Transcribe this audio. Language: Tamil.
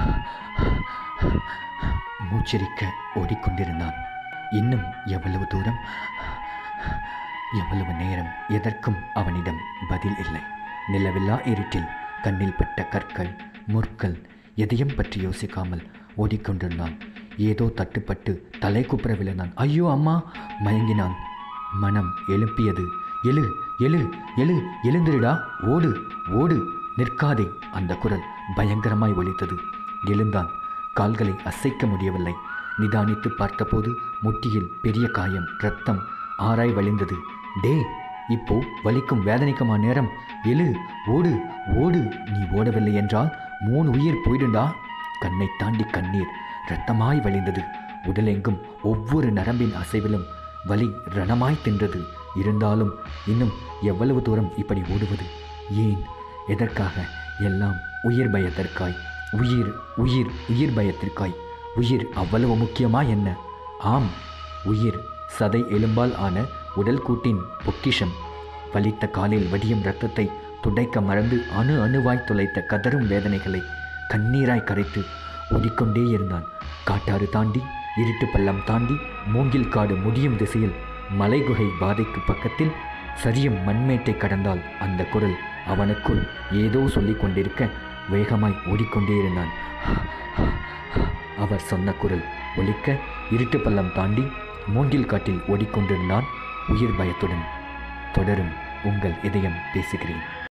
மூச்சரிக்க ஓடிக்கொண்டிருந்தான் இன்னும் எவ்வளவு தூரம் எவ்வளவு நேரம் எதற்கும் அவனிடம் பதில் இல்லை நிலவில்லா இருட்டில் கண்ணில் பட்ட கற்கள் முற்கள் எதையும் பற்றி யோசிக்காமல் ஓடிக்கொண்டிருந்தான் ஏதோ தட்டுப்பட்டு தலை குப்புற விழுந்தான் ஐயோ அம்மா மயங்கினான் மனம் எழுப்பியது எழு எழு எழு எழுந்திருடா ஓடு ஓடு நிற்காதே அந்த குரல் பயங்கரமாய் ஒலித்தது எழுந்தான் கால்களை அசைக்க முடியவில்லை நிதானித்து பார்த்தபோது முட்டியில் பெரிய காயம் ரத்தம் ஆராய் வழிந்தது டே இப்போ வலிக்கும் வேதனைக்குமா நேரம் எழு ஓடு ஓடு நீ ஓடவில்லை என்றால் மூணு உயிர் போயிடுண்டா கண்ணை தாண்டி கண்ணீர் இரத்தமாய் வழிந்தது உடலெங்கும் ஒவ்வொரு நரம்பின் அசைவிலும் வலி ரணமாய் தின்றது இருந்தாலும் இன்னும் எவ்வளவு தூரம் இப்படி ஓடுவது ஏன் எதற்காக எல்லாம் உயிர் பயத்திற்காய் உயிர் உயிர் உயிர் பயத்திற்காய் உயிர் அவ்வளவு முக்கியமா என்ன ஆம் உயிர் சதை எலும்பால் ஆன உடல் கூட்டின் பொக்கிஷம் வலித்த காலில் வடியும் இரத்தத்தை துடைக்க மறந்து அணு அணுவாய் துளைத்த கதரும் வேதனைகளை கண்ணீராய் கரைத்து ஓடிக்கொண்டே இருந்தான் காட்டாறு தாண்டி இருட்டு பள்ளம் தாண்டி மூங்கில் காடு முடியும் திசையில் மலைகுகை பாதைக்கு பக்கத்தில் சரியும் மண்மேட்டை கடந்தால் அந்த குரல் அவனுக்குள் ஏதோ சொல்லிக் கொண்டிருக்க வேகமாய் ஓடிக்கொண்டே இருந்தான் அவர் சொன்ன குரல் ஒலிக்க இருட்டு பள்ளம் தாண்டி மூங்கில் காட்டில் ஓடிக்கொண்டிருந்தான் உயிர் பயத்துடன் தொடரும் உங்கள் இதயம் பேசுகிறேன்